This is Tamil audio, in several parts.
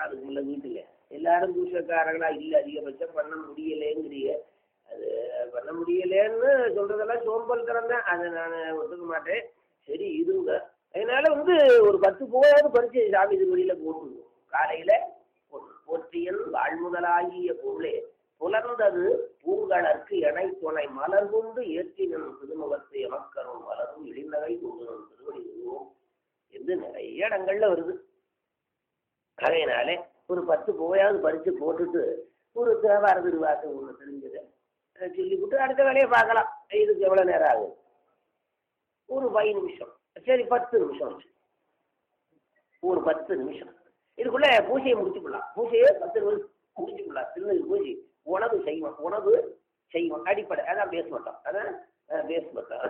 அதுக்கு முன்ன வீட்டுல எல்லாரும் பூசக்காரங்களா இல்லை அதிகபட்சம் பண்ண முடியலைங்கிறீங்க அது பண்ண முடியலன்னு சொல்றதெல்லாம் சோம்பல் தான் அதை நான் ஒத்துக்க மாட்டேன் சரி இருங்க அதனால வந்து ஒரு பத்து பூவாவது பறிச்சு சாமி திருவடியில போட்டுருவோம் காலையில போட்டு போற்றியன் வாழ்முதலாகிய பொருளே புலர்ந்தது பூங்கலர்க்கு எனை துணை மலர் கொண்டு ஏற்றினன் திருமுகத்தை எமக்கரும் மலரும் இழிநகை கொண்டு திருவடி உருவோம் என்று நிறைய இடங்கள்ல வருது அதனாலே ஒரு பத்து பூவையாவது பறிச்சு போட்டுட்டு ஒரு தேவார திருவாக்கு ஒன்று தெரிஞ்சது அதை சொல்லிவிட்டு அடுத்த வேலையை பார்க்கலாம் இதுக்கு எவ்வளோ நேரம் ஆகும் ஒரு பை நிமிஷம் சரி பத்து நிமிஷம் வச்சு ஒரு பத்து நிமிஷம் இதுக்குள்ள பூஜையை முடிச்சுக்கலாம் பூஜையை பத்து நிமிஷம் முடிச்சுக்கலாம் திருநெல் பூஜை உணவு செய்வோம் உணவு செய்வோம் அடிப்படை அதான் பேச மாட்டோம் அதான் பேச மாட்டோம்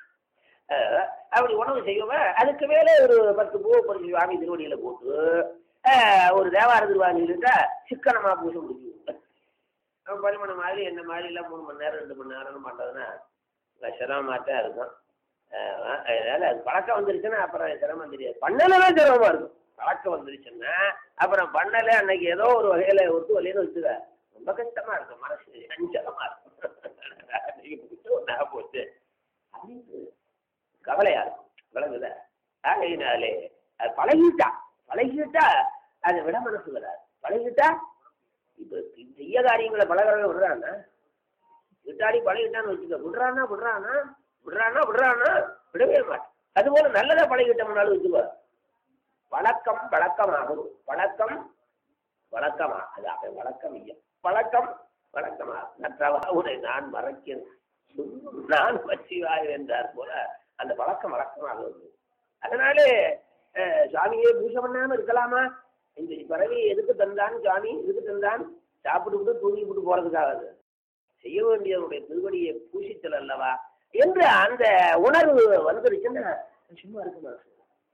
அஹ், அப்படி உணவு செய்வோம் அதுக்கு மேலே ஒரு பத்து பூ பறிச்சு சுவாமி திருவடியில் போட்டு அஹ், ஒரு தேவார திருவாணி இருந்தா சிக்கனமா பூஜை முடிச்சுவோம் நம்ம பரிமாணம் மாதிரி என்ன மாதிரி எல்லாம் மூணு மணி நேரம் ரெண்டு மணி நேரம் பண்ணுறதுன்னா சிரமமாக தான் இருக்கும் அஹ் அதனால அது பழக்கம் வந்துருச்சுன்னா அப்புறம் சிரமம் தெரியாது பண்ணலாம் சிரமமா இருக்கும் பழக்கம் வந்துருச்சுன்னா அப்புறம் பண்ணல அன்னைக்கு ஏதோ ஒரு வகையில ஒத்து வழியில வச்சுக்க ரொம்ப கஷ்டமா இருக்கும் மனசு அஞ்சலமா இருக்கும் அன்னைக்கு போச்சு, ஒண்ணா போச்சு அப்படின்னு கவலையா இருக்கும் விளங்குதா ஆகையினாலே அது பழகிட்டா பழகிட்டா அதை விட மனசு வராது பழகிட்டா இப்ப செய்ய காரியங்களை பழகிறவங்க விடுறானா விட்டாடி பழகிட்டான்னு வச்சுக்க விடுறானா விடுறானா விடுறானா விடுறானா விடவே மாட்டான் அதுபோல நல்லதா பழகிட்டோம்னாலும் வச்சுக்கோ பழக்கம் பழக்கமாகும் பழக்கம் வழக்கமா அது அவன் வழக்கம் ஐயா பழக்கம் வழக்கமா நற்றவா உன்னை நான் மறைக்கிறேன் நான் வச்சிவாய் என்றார் போல அந்த பழக்கம் வழக்கமாக வருது அதனாலே அஹ், சுவாமியே பூஜை பண்ணாம இருக்கலாமா இந்த பிறவி எதுக்கு தந்தான் சுவாமி எதுக்கு தந்தான் சாப்பிட்டு தூங்கி விட்டு போறதுக்காக அது. செய்ய வேண்டியவருடைய திருவடியை பூசித்தல் அல்லவா என்று அந்த உணர்வு வந்துருச்சுன்னா சும்மா இருக்க மனசு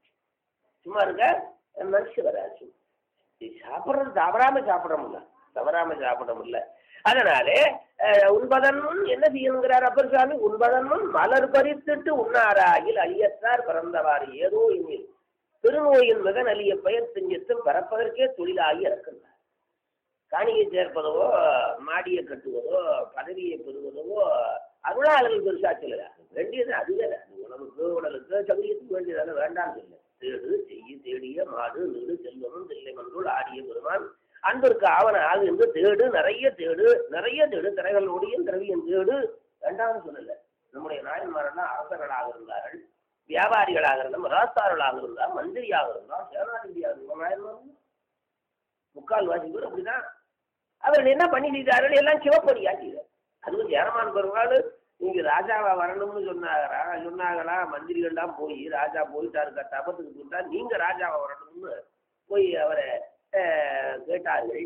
சும்மா இருக்க மனசு வராது சாப்பிட்றது தவறாம சாப்பிடமுல்ல தவறாம சாப்பிடமுல்ல அதனாலே அஹ், உண்பதன் முன் என்ன செய்யணுங்கிறார் அப்பர் சுவாமி உண்பதன் முன் மலர் பறித்துட்டு உண்ணாராகில் அழியத்தார் பிறந்தவாறு ஏதோ இனில் திருநோயின் மகன் அழிய பெயர் செஞ்சத்தும் பறப்பதற்கே தொழிலாகி இறக்கின்றார் காணியை சேர்ப்பதோ மாடியை கட்டுவதோ பதவியை பெறுவதோ அருளாளர்கள் பெருசா சொல்லல வேண்டியது அதுவே அது உணவுக்கு உடலுக்கு சமயத்துக்கு வேண்டியதான வேண்டாம் சொல்ல தேடு செய்ய தேடிய மாடு நீடு செல்வமும் தில்லை மன்றுள் ஆடிய பெருமான் அன்பிற்கு ஆவன ஆகு என்று தேடு நிறைய தேடு நிறைய தேடு திரைகளோடையும் திரவியம் தேடு வேண்டாம்னு சொல்லல நம்முடைய நாயன்மாரெல்லாம் அரசர்களாக இருந்தார்கள் வியாபாரிகளாக இருந்தால் ராஸ்தார்களாக இருந்தால் மந்திரியாக இருந்தால் சேனாதிபதியாக இருந்தால் நாயன்மார்கள் முக்கால் வாசி பேர் அப்படிதான் அவர்கள் என்ன பண்ணி செய்தார்கள் எல்லாம் சிவப்பணி ஆக்கிறார் அதுவும் ஜெயரமான் பெருமாள் நீங்க ராஜாவா வரணும்னு சொன்னாரா சொன்னாங்களா மந்திரிகள்லாம் போய் ராஜா போயிட்டாரு தபத்துக்கு போயிட்டா நீங்க ராஜாவா வரணும்னு போய் அவரை அஹ், கேட்டார்கள்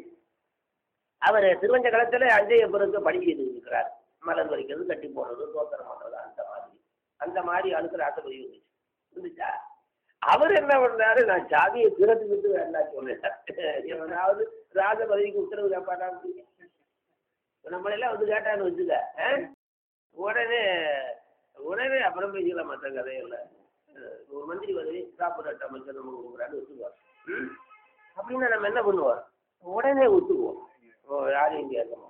அவர் திருவஞ்ச களத்துல அஞ்சய பிறகு பணி செய்து இருக்கிறார் மலர் வரிக்கிறது கட்டி போடுறது தோத்திரம் பண்றது அந்த மாதிரி அந்த மாதிரி ஆளுக்கு ராசபதி இருந்துச்சு இருந்துச்சா அவர் என்ன பண்ணாரு நான் சாமியை திறத்துக்கிட்டு வேண்டாம் சொன்னேன் எவனாவது ராஜ பதவிக்கு உத்தரவு கேட்பாடா நம்மளெல்லாம் வந்து கேட்டான்னு வச்சுக்க ஆ? உடனே உடனே அப்புறம் பேசிக்கலாம் மற்ற கதையெல்லாம் அஹ் ஒரு மந்திரி பதவி சாப்பிட்ற அமைச்சர் நமக்கு கொடுக்குறான்னு ஒத்துக்குவார் ம்? அப்படின்னா நம்ம என்ன பண்ணுவோம் உடனே ஒத்துக்குவோம் ஓ யாரையும் கேட்கணும்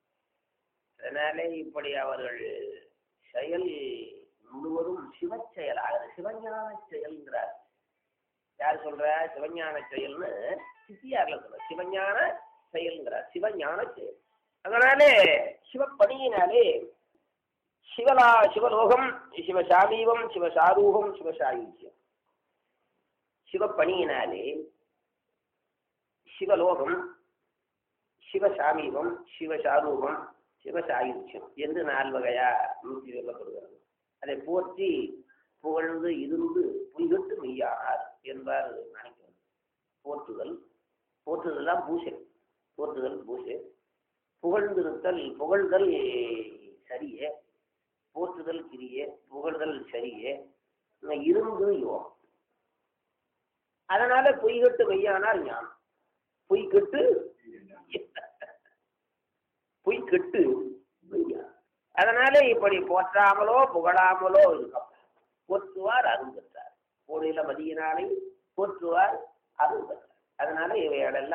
அதனாலே இப்படி அவர்கள் செயல் முழுவதும் சிவச்செயலாக சிவஞான செயல்ங்கிறார் யார் சொல்ற சிவஞான செயல்னு சித்தியார்ல சொல்ற சிவஞான செயல்ங்கிறார் சிவஞான செயல் அதனாலே சிவப்பணியினாலே சிவலா சிவலோகம் சிவசாமீபம் சிவசாரூபம் சிவசாயுஜ்யம் சிவப்பணியினாலே சிவலோகம் சிவசாமீபம் சிவசாரூபம் சிவசாயுஜ்யம் என்று நால் வகையா நூற்றி சொல்லப்படுகிறது அதை போற்றி புகழ்ந்து இருந்து புய்கட்டு மெய்யானார் என்பார் நினைக்கிறது போற்றுதல் போற்றுதல் தான் பூசை போற்றுதல் பூசை புகழ்ந்திருத்தல் புகழ்தல் சரியே போற்றுதல் கிரியே புகழ்தல் சரியே இன்னும் இருந்து யோகம் அதனால பொய்கட்டு மெய்யானால் ஞானம் பொய்கட்டு பொய்கட்டு மெய்யா அதனால இப்படி போற்றாமலோ புகழாமலோ இருக்கும் போற்றுவார் அருள் பெற்றார் கோடியில மதியினாலே போற்றுவார் அருள் பெற்றார் அதனால இவைகளெல்லாம்